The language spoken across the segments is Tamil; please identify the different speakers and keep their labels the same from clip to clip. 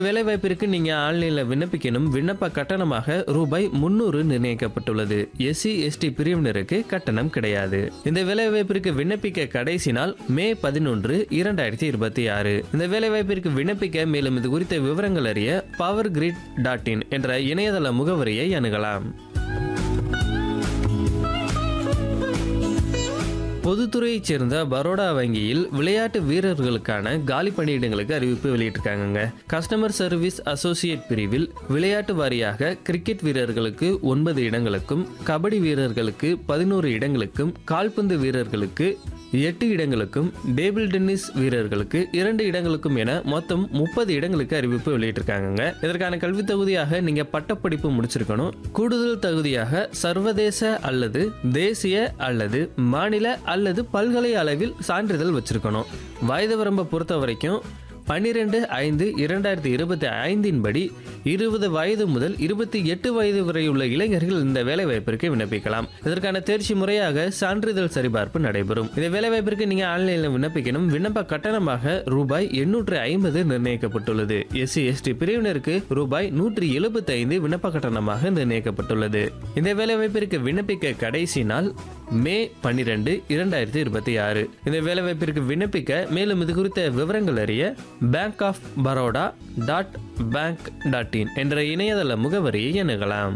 Speaker 1: வேலைவாய்ப்பிற்கு நீங்க ஆன்லைன்ல விண்ணப்பிக்கணும் விண்ணப்ப கட்டணமாக ரூபாய் முன்னூறு நிர்ணயிக்கப்பட்டுள்ளது எஸ்சி எஸ்டி பிரிவினருக்கு கட்டணம் கிடையாது இந்த வேலைவாய்ப்பிற்கு விண்ணப்பிக்க கடைசி நாள் மே பதினொன்று இரண்டாயிரத்தி இருபத்தி ஆறு இந்த வேலைவாய்ப்பிற்கு விண்ணப்பிக்க மேலும் இது குறித்த விவரங்கள் அறிய பவர் கிரிட் டாட் இன் என்ற இணையதள முகவரியை அணுகலாம் பொதுத்துறையைச் சேர்ந்த பரோடா வங்கியில் விளையாட்டு வீரர்களுக்கான காலி பணியிடங்களுக்கு அறிவிப்பு வெளியிட்டிருக்காங்கங்க கஸ்டமர் சர்வீஸ் அசோசியேட் பிரிவில் விளையாட்டு வாரியாக கிரிக்கெட் வீரர்களுக்கு ஒன்பது இடங்களுக்கும் கபடி வீரர்களுக்கு பதினோரு இடங்களுக்கும் கால்பந்து வீரர்களுக்கு எட்டு இடங்களுக்கும் டேபிள் டென்னிஸ் வீரர்களுக்கு இரண்டு இடங்களுக்கும் என மொத்தம் முப்பது இடங்களுக்கு அறிவிப்பு வெளியிட்டிருக்காங்கங்க இதற்கான கல்வி தகுதியாக நீங்க பட்டப்படிப்பு முடிச்சிருக்கணும் கூடுதல் தகுதியாக சர்வதேச அல்லது தேசிய அல்லது மாநில அல்லது பல்கலை அளவில் சான்றிதழ் வச்சிருக்கணும் வயது வரம்பை பொறுத்த வரைக்கும் பன்னிரெண்டு ஐந்து இரண்டாயிரத்தி இருபத்தி ஐந்தின் படி இருபது வயது முதல் இருபத்தி எட்டு வயது வரை உள்ள இளைஞர்கள் இந்த வேலைவாய்ப்பிற்கு விண்ணப்பிக்கலாம் இதற்கான தேர்ச்சி முறையாக சான்றிதழ் சரிபார்ப்பு நடைபெறும் இந்த வேலைவாய்ப்பிற்கு நீங்க ஆன்லைனில் விண்ணப்பிக்கணும் விண்ணப்ப கட்டணமாக ரூபாய் எண்ணூற்று ஐம்பது நிர்ணயிக்கப்பட்டுள்ளது எஸ்சி எஸ்டி பிரிவினருக்கு ரூபாய் நூற்றி எழுபத்தி ஐந்து விண்ணப்ப கட்டணமாக நிர்ணயிக்கப்பட்டுள்ளது இந்த வேலைவாய்ப்பிற்கு விண்ணப்பிக்க கடைசி நாள் மே பன்னிரெண்டு இரண்டாயிரத்தி இருபத்தி ஆறு இந்த வேலைவாய்ப்பிற்கு விண்ணப்பிக்க மேலும் இது குறித்த விவரங்கள் அறிய Bank of Baroda dot bank dot in என்ற இணையதள முகவரியை அணுகலாம்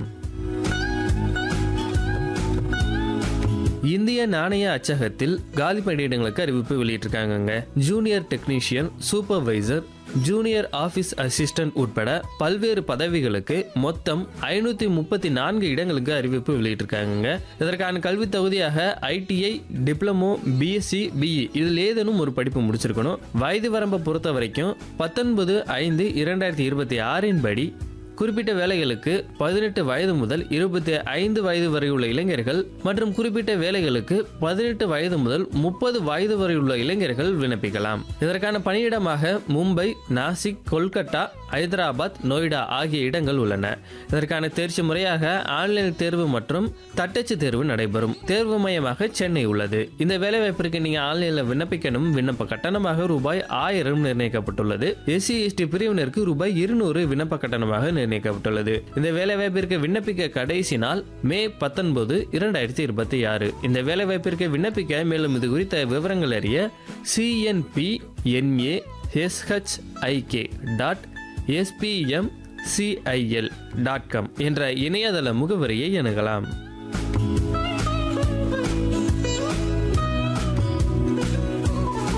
Speaker 1: இந்திய நாணய அச்சகத்தில் காலி பணியிடங்களுக்கு அறிவிப்பு வெளியிட்டிருக்காங்கங்க junior technician supervisor junior office assistant உட்பட பல்வேறு பதவிகளுக்கு மொத்தம் ஐநூத்தி முப்பத்தி நான்கு இடங்களுக்கு அறிவிப்பு வெளியிட்டிருக்காங்க இதற்கான கல்வி தகுதியாக ஐடிஐ டிப்ளமோ பிஎஸ்சி பிஇ இதில் ஏதேனும் ஒரு படிப்பு முடிச்சிருக்கணும் வயது வரம்பை பொறுத்த வரைக்கும் பத்தொன்பது ஐந்து இரண்டாயிரத்தி இருபத்தி ஆறின் படி குறிப்பிட்ட வேலைகளுக்கு பதினெட்டு வயது முதல் இருபத்தி ஐந்து வயது வரை உள்ள இளைஞர்கள் மற்றும் குறிப்பிட்ட வேலைகளுக்கு பதினெட்டு வயது முதல் முப்பது வயது வரை உள்ள இளைஞர்கள் விண்ணப்பிக்கலாம் இதற்கான பணியிடமாக மும்பை நாசிக் கொல்கத்தா ஹைதராபாத் நொய்டா ஆகிய இடங்கள் உள்ளன இதற்கான தேர்ச்சி முறையாக ஆன்லைன் தேர்வு மற்றும் தட்டச்சு தேர்வு நடைபெறும் தேர்வு மையமாக சென்னை உள்ளது இந்த வேலைவாய்ப்பிற்கு நீங்க ஆன்லைனில் விண்ணப்பிக்கணும் விண்ணப்ப கட்டணமாக ரூபாய் ஆயிரம் நிர்ணயிக்கப்பட்டுள்ளது எஸ்சி எஸ்டி பிரிவினருக்கு ரூபாய் இருநூறு விண்ணப்ப கட்டணமாக நிர்ணயிக்கப்பட்டுள்ளது இந்த வேலைவாய்ப்பிற்கு விண்ணப்பிக்க கடைசி நாள் மே பத்தொன்பது இரண்டாயிரத்தி இருபத்தி ஆறு இந்த வேலைவாய்ப்பிற்கு விண்ணப்பிக்க மேலும் இது குறித்த விவரங்கள் அறிய CNP NA SHIK dot SPM CIL dot com என்ற இணையதள முகவரியை அணுகலாம்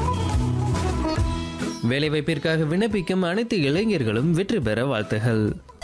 Speaker 1: வேலைவாய்ப்பிற்காக விண்ணப்பிக்கும் அனைத்து இளைஞர்களும் வெற்றி பெற வாழ்த்துகள்